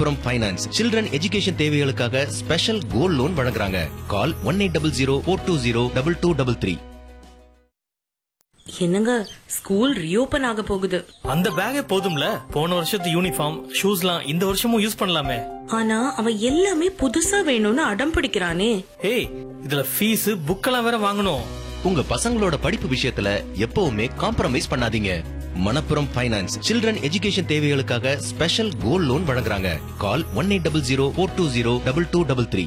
Manappuram finance children education தேவைகளுக்காக special gold loan வழங்குறாங்க call one eight double zero four two zero double two double three என்னங்க school reopen ஆக போகுது அந்த பேக்கே போதும்ல போன வருஷத்து யூனிஃபார்ம் ஷூஸ்லாம் இந்த வருஷமும் யூஸ் பண்ணலாமே ஆனா அவன் எல்லாமே புதுசா வேணும்னு அடம் பிடிக்கிறானே ஏய் இதுல ஃபீஸ் புக்கெல்லாம் வேற வாங்கணும் உங்க பசங்களோட படிப்பு விஷயத்துல எப்பவுமே காம்ப்ரமைஸ் பண்ணாதீங்க மணப்புரம் ஃபைனான்ஸ் சில்ட்ரன் எஜுகேஷன் தேவைகளுக்காக ஸ்பெஷல் கோல்ட் லோன் வழங்குறாங்க call one eight double zero four two zero double two double three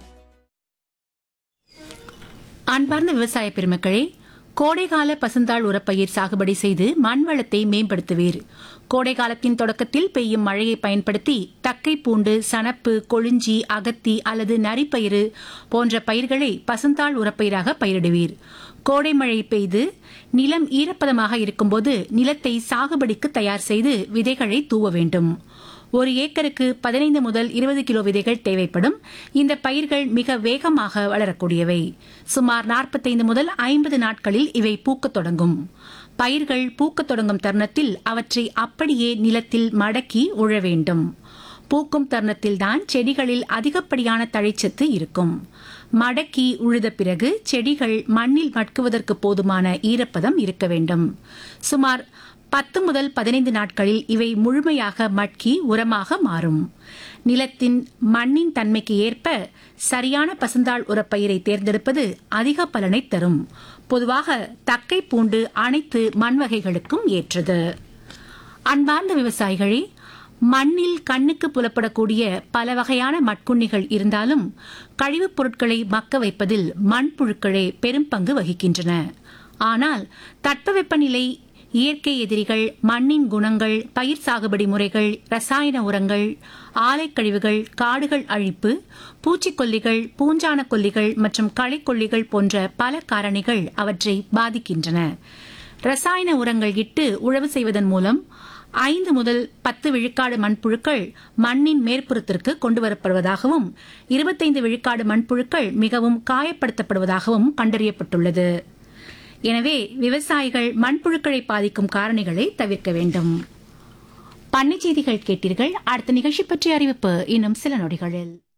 அன்பார்ந்த விவசாய பெருமக்களே கோடைகால பசுந்தாள் உரப்பயிர் சாகுபடி செய்து மண் வளத்தை மேம்படுத்துவீர் கோடை காலத்தின் தொடக்கத்தில் பெய்யும் மழையை பயன்படுத்தி தக்கை பூண்டு சணப்பு கொழுஞ்சி அகத்தி அல்லது நரிப்பயிறு போன்ற பயிர்களை பசுந்தாள் உரப்பயிராக பயிரிடுவீர் கோடை மழை பெய்து நிலம் ஈரப்பதமாக இருக்கும்போது நிலத்தை சாகுபடிக்கு தயார் செய்து விதைகளை தூவ வேண்டும் ஒரு ஏக்கருக்கு பதினைந்து முதல் இருபது கிலோ விதைகள் தேவைப்படும் இந்த பயிர்கள் மிக வேகமாக வளரக்கூடியவை சுமார் நாற்பத்தைந்து முதல் ஐம்பது நாட்களில் இவை பூக்கத் தொடங்கும் பயிர்கள் பூக்கத் தொடங்கும் தருணத்தில் அவற்றை அப்படியே நிலத்தில் மடக்கி உழ வேண்டும் பூக்கும் தருணத்தில்தான் செடிகளில் அதிகப்படியான தழைச்சத்து இருக்கும் மடக்கி உழுத பிறகு செடிகள் மண்ணில் மட்குவதற்கு போதுமான ஈரப்பதம் இருக்க வேண்டும் சுமார் பத்து முதல் பதினைந்து நாட்களில் இவை முழுமையாக மட்கி உரமாக மாறும் நிலத்தின் மண்ணின் தன்மைக்கு ஏற்ப சரியான பசுந்தாள் உரப்பயிரை தேர்ந்தெடுப்பது அதிக பலனை தரும் பொதுவாக தக்கை பூண்டு அனைத்து மண் வகைகளுக்கும் ஏற்றது அன்பார்ந்த விவசாயிகளே மண்ணில் கண்ணுக்கு புலப்படக்கூடிய பல வகையான மட்குண்ணிகள் இருந்தாலும் கழிவுப் பொருட்களை மக்க வைப்பதில் மண்புழுக்களே பெரும் பங்கு வகிக்கின்றன ஆனால் தட்பவெப்பநிலை இயற்கை எதிரிகள் மண்ணின் குணங்கள் பயிர் சாகுபடி முறைகள் ரசாயன உரங்கள் ஆலைக்கழிவுகள் காடுகள் அழிப்பு பூச்சிக்கொல்லிகள் பூஞ்சான கொல்லிகள் மற்றும் களைக்கொல்லிகள் போன்ற பல காரணிகள் அவற்றை பாதிக்கின்றன ரசாயன உரங்கள் இட்டு உழவு செய்வதன் மூலம் ஐந்து முதல் பத்து விழுக்காடு மண்புழுக்கள் மண்ணின் மேற்புறத்திற்கு கொண்டுவரப்படுவதாகவும் இருபத்தைந்து விழுக்காடு மண்புழுக்கள் மிகவும் காயப்படுத்தப்படுவதாகவும் கண்டறியப்பட்டுள்ளது எனவே விவசாயிகள் மண்புழுக்களை பாதிக்கும் காரணிகளை தவிர்க்க வேண்டும் பண்ணை செய்திகள் கேட்டீர்கள் அடுத்த நிகழ்ச்சி பற்றிய அறிவிப்பு இன்னும் சில நொடிகளில்